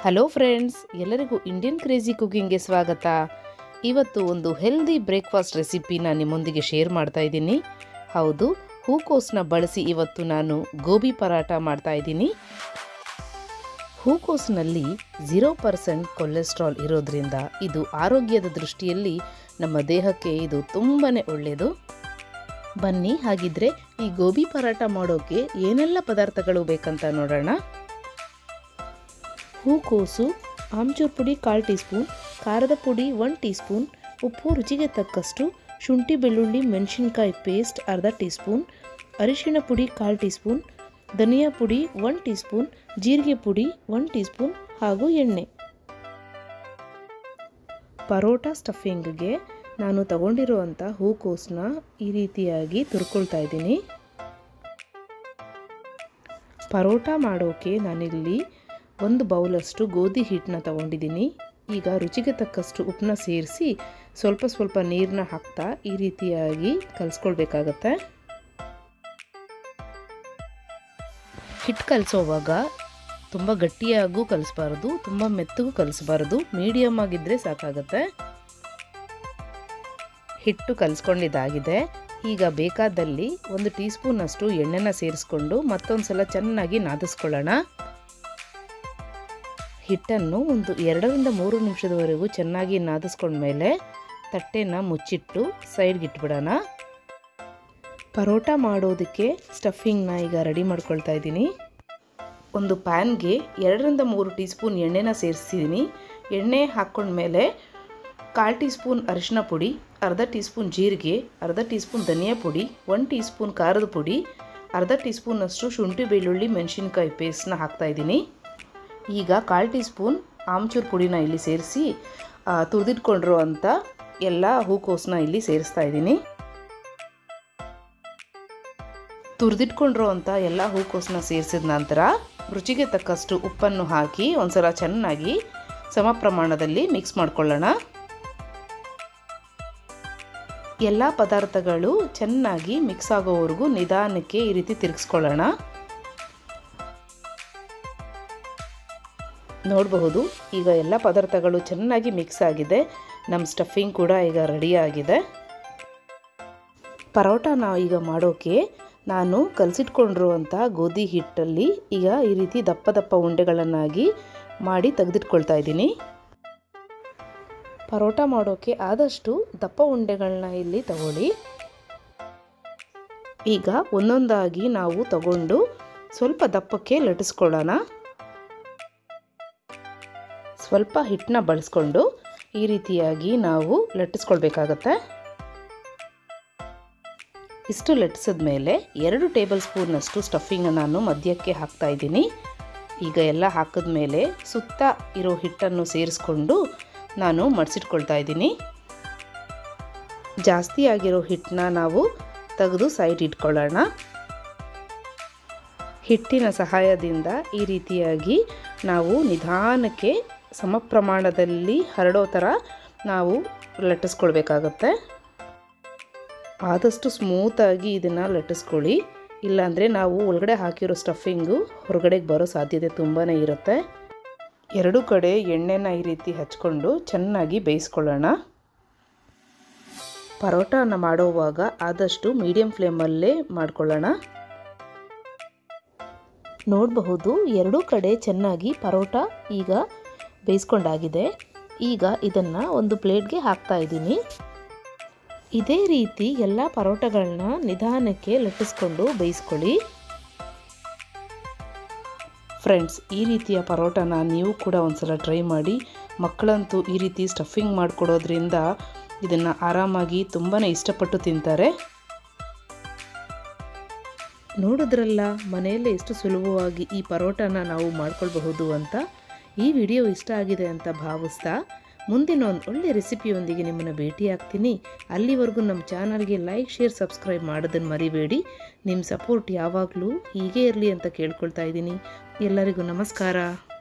hello friends ಎಲ್ಲರಿಗೂ Indian crazy ಕುಕಿಂಗ್ಗೆ ಸ್ವಾಗತ ಇವತ್ತು ಒಂದು ಹೆಲ್ದಿ ಬ್ರೇಕ್ಫಾಸ್ಟ್ ರೆಸಿಪಿನ ನಿಮ್ಮೊಂದಿಗೆ ಶೇರ್ ಮಾಡ್ತಾ ಇದ್ದೀನಿ ಹೌದು ಹೂಕೋಸನ್ನ ಬಳಸಿ ಇವತ್ತು ನಾನು ಗೋಬಿ ಪರಾಟ ಮಾಡ್ತಾ ಇದ್ದೀನಿ ಹೂಕೋಸ್ನಲ್ಲಿ ಝೀರೋ ಪರ್ಸೆಂಟ್ ಕೊಲೆಸ್ಟ್ರಾಲ್ ಇರೋದ್ರಿಂದ ಇದು ಆರೋಗ್ಯದ ದೃಷ್ಟಿಯಲ್ಲಿ ನಮ್ಮ ದೇಹಕ್ಕೆ ಇದು ತುಂಬಾ ಒಳ್ಳೆಯದು ಬನ್ನಿ ಹಾಗಿದ್ರೆ ಈ ಗೋಬಿ ಪರಾಟ ಮಾಡೋಕ್ಕೆ ಏನೆಲ್ಲ ಪದಾರ್ಥಗಳು ಬೇಕಂತ ನೋಡೋಣ ಹೂಕೋಸು ಆಮ್ಚೂರ್ ಪುಡಿ ಕಾಲು ಟೀ ಸ್ಪೂನ್ ಖಾರದ ಪುಡಿ ಒನ್ ಟೀ ಸ್ಪೂನ್ ಉಪ್ಪು ರುಚಿಗೆ ತಕ್ಕಷ್ಟು ಶುಂಠಿ ಬೆಳ್ಳುಳ್ಳಿ ಮೆಣಸಿನ್ಕಾಯಿ ಪೇಸ್ಟ್ ಅರ್ಧ ಟೀ ಸ್ಪೂನ್ ಅರಿಶಿಣ ಪುಡಿ ಕಾಲು ಟೀ ಸ್ಪೂನ್ ಧನಿಯಾ ಪುಡಿ ಒನ್ ಟೀ ಸ್ಪೂನ್ ಜೀರಿಗೆ ಪುಡಿ ಒನ್ ಟೀ ಸ್ಪೂನ್ ಹಾಗೂ ಎಣ್ಣೆ ಪರೋಟ ಸ್ಟಫಿಂಗ್ಗೆ ನಾನು ತಗೊಂಡಿರುವಂಥ ಹೂಕೋಸನ್ನ ಈ ರೀತಿಯಾಗಿ ತುರ್ಕೊಳ್ತಾ ಇದ್ದೀನಿ ಪರೋಟ ಮಾಡೋಕ್ಕೆ ನಾನಿಲ್ಲಿ ಒಂದು ಬೌಲಷ್ಟು ಗೋಧಿ ಹಿಟ್ಟನ್ನ ತಗೊಂಡಿದ್ದೀನಿ ಈಗ ರುಚಿಗೆ ತಕ್ಕಷ್ಟು ಉಪ್ಪನ್ನ ಸೇರಿಸಿ ಸ್ವಲ್ಪ ಸ್ವಲ್ಪ ನೀರನ್ನ ಹಾಕ್ತಾ ಈ ರೀತಿಯಾಗಿ ಕಲಿಸ್ಕೊಳ್ಬೇಕಾಗತ್ತೆ ಹಿಟ್ಟು ಕಲಿಸೋವಾಗ ತುಂಬ ಗಟ್ಟಿಯಾಗೂ ಕಲಿಸ್ಬಾರ್ದು ತುಂಬ ಮೆತ್ತಗೂ ಕಲಿಸ್ಬಾರ್ದು ಮೀಡಿಯಮ್ ಆಗಿದ್ದರೆ ಸಾಕಾಗತ್ತೆ ಹಿಟ್ಟು ಕಲಿಸ್ಕೊಂಡಿದ್ದಾಗಿದೆ ಈಗ ಬೇಕಾದಲ್ಲಿ ಒಂದು ಟೀ ಸ್ಪೂನಷ್ಟು ಎಣ್ಣೆನ ಸೇರಿಸ್ಕೊಂಡು ಮತ್ತೊಂದು ಸಲ ಚೆನ್ನಾಗಿ ನಾದಿಸ್ಕೊಳ್ಳೋಣ ಹಿಟ್ಟನ್ನು ಒಂದು ಎರಡರಿಂದ ಮೂರು ನಿಮಿಷದವರೆಗೂ ಚೆನ್ನಾಗಿ ನಾದಿಸ್ಕೊಂಡ್ಮೇಲೆ ತಟ್ಟೆನ ಮುಚ್ಚಿಟ್ಟು ಸೈಡ್ಗೆ ಇಟ್ಬಿಡೋಣ ಪರೋಟ ಮಾಡೋದಕ್ಕೆ ಸ್ಟಫಿಂಗ್ನ ಈಗ ರೆಡಿ ಮಾಡ್ಕೊಳ್ತಾ ಇದ್ದೀನಿ ಒಂದು ಪ್ಯಾನ್ಗೆ ಎರಡರಿಂದ ಮೂರು ಟೀ ಸ್ಪೂನ್ ಎಣ್ಣೆನ ಸೇರಿಸ್ತಿದ್ದೀನಿ ಎಣ್ಣೆ ಹಾಕ್ಕೊಂಡ್ಮೇಲೆ ಕಾಲು ಟೀ ಸ್ಪೂನ್ ಅರಿಶಿನ ಪುಡಿ ಅರ್ಧ ಟೀ ಸ್ಪೂನ್ ಜೀರಿಗೆ ಅರ್ಧ ಟೀ ಸ್ಪೂನ್ ಧನಿಯಾ ಪುಡಿ ಒನ್ ಟೀ ಸ್ಪೂನ್ ಖಾರದ ಪುಡಿ ಅರ್ಧ ಟೀ ಸ್ಪೂನಷ್ಟು ಶುಂಠಿ ಬೆಳ್ಳುಳ್ಳಿ ಮೆಣಸಿನ್ಕಾಯಿ ಪೇಸ್ಟ್ನ ಹಾಕ್ತಾಯಿದ್ದೀನಿ ಈಗ ಕಾಲು ಟೀ ಸ್ಪೂನ್ ಆಮ್ಚೂರ್ ಪುಡಿನ ಇಲ್ಲಿ ಸೇರಿಸಿ ತುರಿದಿಟ್ಕೊಂಡಿರೋ ಅಂಥ ಎಲ್ಲ ಹೂಕೋಸನ್ನ ಇಲ್ಲಿ ಸೇರಿಸ್ತಾ ಇದ್ದೀನಿ ತುರಿದಿಟ್ಕೊಂಡಿರೋ ಅಂಥ ಎಲ್ಲ ಹೂಕೋಸನ್ನ ಸೇರಿಸಿದ ನಂತರ ರುಚಿಗೆ ತಕ್ಕಷ್ಟು ಉಪ್ಪನ್ನು ಹಾಕಿ ಒಂದ್ಸಲ ಚೆನ್ನಾಗಿ ಸಮ ಪ್ರಮಾಣದಲ್ಲಿ ಮಿಕ್ಸ್ ಮಾಡ್ಕೊಳ್ಳೋಣ ಎಲ್ಲ ಪದಾರ್ಥಗಳು ಚೆನ್ನಾಗಿ ಮಿಕ್ಸ್ ಆಗೋವರೆಗೂ ನಿಧಾನಕ್ಕೆ ಈ ರೀತಿ ತಿರುಗಿಸ್ಕೊಳ್ಳೋಣ ನೋಡಬಹುದು ಈಗ ಎಲ್ಲ ಪದಾರ್ಥಗಳು ಚೆನ್ನಾಗಿ ಮಿಕ್ಸ್ ಆಗಿದೆ ನಮ್ಮ ಸ್ಟಫಿಂಗ್ ಕೂಡ ಈಗ ರೆಡಿ ಆಗಿದೆ ಪರೋಟ ನಾವು ಈಗ ಮಾಡೋಕ್ಕೆ ನಾನು ಕಲಸಿಟ್ಕೊಂಡಿರುವಂಥ ಗೋಧಿ ಹಿಟ್ಟಲ್ಲಿ ಈಗ ಈ ರೀತಿ ದಪ್ಪ ದಪ್ಪ ಉಂಡೆಗಳನ್ನಾಗಿ ಮಾಡಿ ತೆಗೆದಿಟ್ಕೊಳ್ತಾ ಇದ್ದೀನಿ ಪರೋಟ ಮಾಡೋಕ್ಕೆ ಆದಷ್ಟು ದಪ್ಪ ಉಂಡೆಗಳನ್ನ ಇಲ್ಲಿ ತಗೊಳ್ಳಿ ಈಗ ಒಂದೊಂದಾಗಿ ನಾವು ತಗೊಂಡು ಸ್ವಲ್ಪ ದಪ್ಪಕ್ಕೆ ಲಟ್ಟಿಸ್ಕೊಳ್ಳೋಣ ಸ್ವಲ್ಪ ಹಿಟ್ಟನ್ನ ಬಳಸ್ಕೊಂಡು ಈ ರೀತಿಯಾಗಿ ನಾವು ಲಟ್ಟಿಸ್ಕೊಳ್ಬೇಕಾಗತ್ತೆ ಇಷ್ಟು ಲಟ್ಟಿಸಿದ ಮೇಲೆ ಎರಡು ಟೇಬಲ್ ಸ್ಪೂನ್ನಷ್ಟು ಸ್ಟಫಿಂಗ್ನ ನಾನು ಮಧ್ಯಕ್ಕೆ ಹಾಕ್ತಾ ಇದ್ದೀನಿ ಈಗ ಎಲ್ಲ ಹಾಕಿದ ಮೇಲೆ ಸುತ್ತ ಇರೋ ಹಿಟ್ಟನ್ನು ಸೇರಿಸ್ಕೊಂಡು ನಾನು ಮಡಿಸಿಟ್ಕೊಳ್ತಾ ಇದ್ದೀನಿ ಜಾಸ್ತಿ ಆಗಿರೋ ಹಿಟ್ಟನ್ನ ನಾವು ತೆಗೆದು ಸೈಡ್ ಇಟ್ಕೊಳ್ಳೋಣ ಹಿಟ್ಟಿನ ಸಹಾಯದಿಂದ ಈ ರೀತಿಯಾಗಿ ನಾವು ನಿಧಾನಕ್ಕೆ ಸಮ ಪ್ರಮಾಣದಲ್ಲಿ ಹರಡೋ ಥರ ನಾವು ಲಟ್ಟಿಸ್ಕೊಳ್ಬೇಕಾಗತ್ತೆ ಆದಷ್ಟು ಸ್ಮೂತಾಗಿ ಇದನ್ನು ಲಟ್ಟಿಸ್ಕೊಳ್ಳಿ ಇಲ್ಲಾಂದರೆ ನಾವು ಒಳಗಡೆ ಹಾಕಿರೋ ಸ್ಟಫಿಂಗು ಹೊರಗಡೆಗೆ ಬರೋ ಸಾಧ್ಯತೆ ತುಂಬಾ ಇರುತ್ತೆ ಎರಡು ಕಡೆ ಎಣ್ಣೆನ ಈ ರೀತಿ ಹಚ್ಕೊಂಡು ಚೆನ್ನಾಗಿ ಬೇಯಿಸ್ಕೊಳ್ಳೋಣ ಪರೋಟನ ಮಾಡೋವಾಗ ಆದಷ್ಟು ಮೀಡಿಯಮ್ ಫ್ಲೇಮಲ್ಲೇ ಮಾಡ್ಕೊಳ್ಳೋಣ ನೋಡಬಹುದು ಎರಡೂ ಕಡೆ ಚೆನ್ನಾಗಿ ಪರೋಟ ಈಗ ಬೇಯಿಸ್ಕೊಂಡಾಗಿದೆ ಈಗ ಇದನ್ನು ಒಂದು ಪ್ಲೇಟ್ಗೆ ಹಾಕ್ತಾ ಇದ್ದೀನಿ ಇದೇ ರೀತಿ ಎಲ್ಲ ಪರೋಟಗಳನ್ನ ನಿಧಾನಕ್ಕೆ ಲಟ್ಟಿಸ್ಕೊಂಡು ಬೇಯಿಸ್ಕೊಳ್ಳಿ ಫ್ರೆಂಡ್ಸ್ ಈ ರೀತಿಯ ಪರೋಟನ ನೀವು ಕೂಡ ಒಂದ್ಸಲ ಟ್ರೈ ಮಾಡಿ ಮಕ್ಕಳಂತೂ ಈ ರೀತಿ ಸ್ಟಫಿಂಗ್ ಮಾಡಿಕೊಡೋದ್ರಿಂದ ಇದನ್ನು ಆರಾಮಾಗಿ ತುಂಬಾ ಇಷ್ಟಪಟ್ಟು ತಿಂತಾರೆ ನೋಡಿದ್ರಲ್ಲ ಮನೆಯಲ್ಲೇ ಎಷ್ಟು ಸುಲಭವಾಗಿ ಈ ಪರೋಟನ ನಾವು ಮಾಡ್ಕೊಳ್ಬಹುದು ಅಂತ ಈ ವಿಡಿಯೋ ಇಷ್ಟ ಆಗಿದೆ ಅಂತ ಭಾವಿಸ್ತಾ ಮುಂದಿನ ಒಂದು ಒಳ್ಳೆ ರೆಸಿಪಿಯೊಂದಿಗೆ ನಿಮ್ಮನ್ನು ಭೇಟಿ ಆಗ್ತೀನಿ ಅಲ್ಲಿವರೆಗೂ ನಮ್ಮ ಚಾನಲ್ಗೆ ಲೈಕ್ ಶೇರ್ ಸಬ್ಸ್ಕ್ರೈಬ್ ಮಾಡೋದನ್ನು ಮರಿಬೇಡಿ ನಿಮ್ಮ ಸಪೋರ್ಟ್ ಯಾವಾಗಲೂ ಹೀಗೆ ಇರಲಿ ಅಂತ ಕೇಳ್ಕೊಳ್ತಾ ಇದ್ದೀನಿ ಎಲ್ಲರಿಗೂ ನಮಸ್ಕಾರ